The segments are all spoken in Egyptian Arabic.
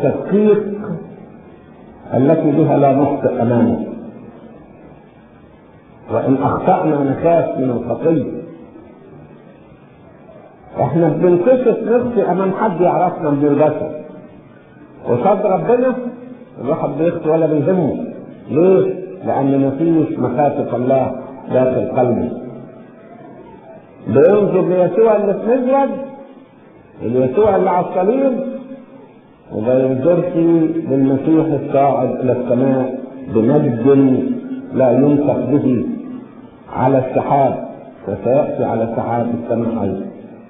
التدقيق التي بها لا نخطئ امامه وان اخطانا نخاف من الخطيه احنا بنكشف نفسي امام حد يعرفنا من البشر وصد ربنا الواحد بيخطي ولا بيهمه ليه؟ لان مفيش مخافه الله داخل قلبي بينظر ليسوع اللي في مزود اليسوع اللي على الصليب وما ينظرش للمسيح الصاعد الى السماء بمجد لا ينطق به على السحاب وسياتي على سحاب السماء ايضا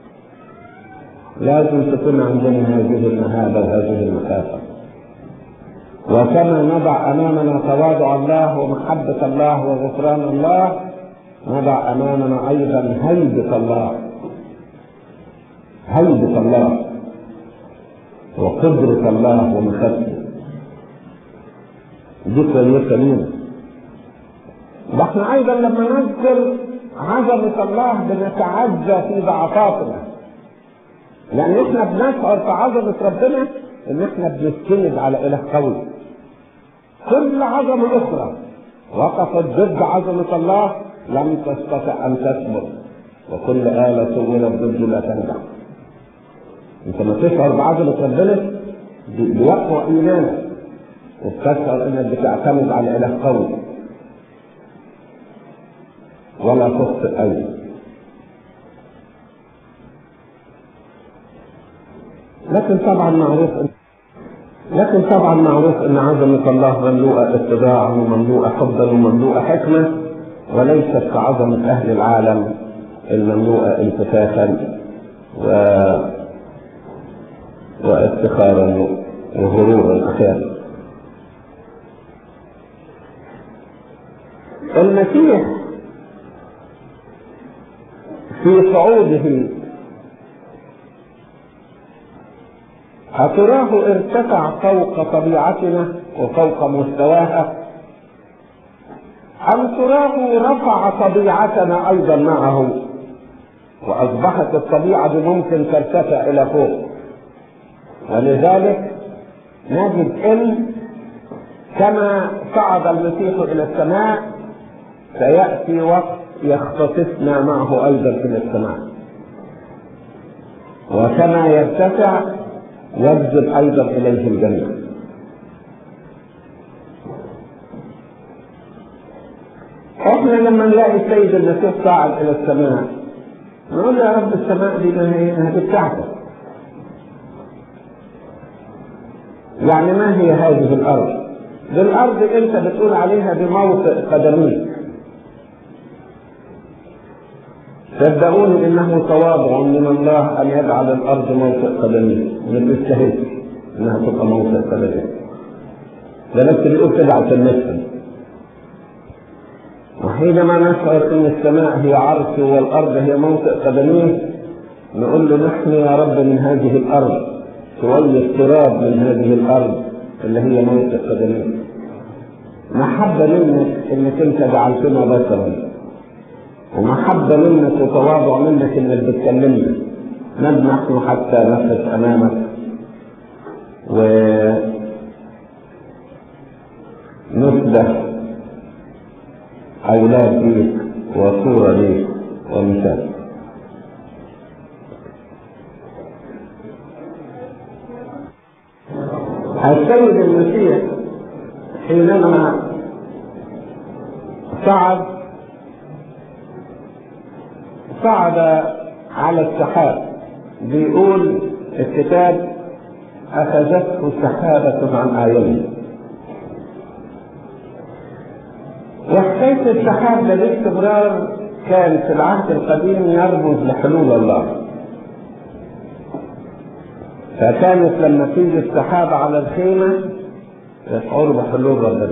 لازم تكون عندنا هذه المهابه وهذه المخافه وكما نضع امامنا تواضع الله ومحبه الله وغفران الله نضع امامنا ايضا هيبه الله هيبه الله وقدرة الله ومخافته دي كويسة لينا ده احنا ايضا لما نذكر عظمة الله بنتعزى في ضعفاتنا لان احنا بنشعر في عظمة ربنا ان احنا بنستند على اله قوي كل عظمة اخرى وقفت ضد عظمة الله لم تستطع ان تثبت وكل آلة سولت ضد لا تنجح انت ما تشعر بعظمة ربنا بيقوى ايمانك وبتشعر انك بتعتمد على اله قوي ولا تخطئ ايضا لكن طبعا معروف ان لكن طبعا معروف ان عظمة الله مملوءة اتباعا ومملوءة حبا ومملوءة حكمة وليست كعظمة اهل العالم المملوءة انتفاخا و وافتخارا وغرورا احيانا المسيح في صعوده أتراه ارتفع فوق طبيعتنا وفوق مستواها أم تراه رفع طبيعتنا أيضا معه وأصبحت الطبيعة دي ممكن ترتفع إلى فوق ولذلك نجد ان كما صعد المسيح الى السماء سياتي وقت يختطفنا معه ايضا الى السماء وكما يرتفع يجذب ايضا اليه الجنه احنا لما نلاقي السيد المسيح صعد الى السماء نقول يا رب السماء دي ما هي بتاعتك يعني ما هي هذه الارض دي الارض انت بتقول عليها بموطئ قدميك صدقوني انه تواضع من الله ان يجعل الارض موطئ قدميك ما تستاهلش انها تبقى موطئ قدميك ده بس بيقول كده عشان نفهم وحينما نشعر ان السماء هي عرشه والارض هي موطئ قدميه نقول له نحن يا رب من هذه الارض شوية تراب من هذه الأرض اللي هي موت القدمين محبة منك إنك أنت جعلتنا بشرا ومحبة منك وتواضع منك إنك بتكلمنا من نحن حتى نقف أمامك و نشبه أولاد ليك وصورة ليك ومثال السيد المسيح حينما صعد صعد على السحاب بيقول الكتاب أخذته سحابة عن أعينه وحكاية السحاب ده باستمرار كان في العهد القديم يرمز لحلول الله فكانت لما تيجي السحابة على الخيمة يشعروا بحلول ربنا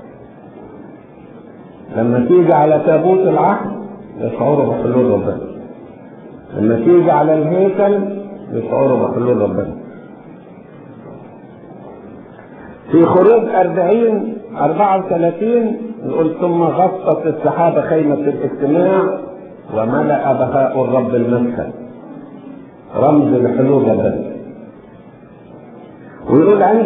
لما تيجي على تابوت العهد يشعروا بحلول ربنا لما تيجي على الهيكل يشعروا بحلول ربنا في خروج أربعين أربعة وثلاثين يقول ثم غطت السحابة خيمة الاجتماع وملأ بهاء الرب المسكن رمز لحلول ربنا ويقول عند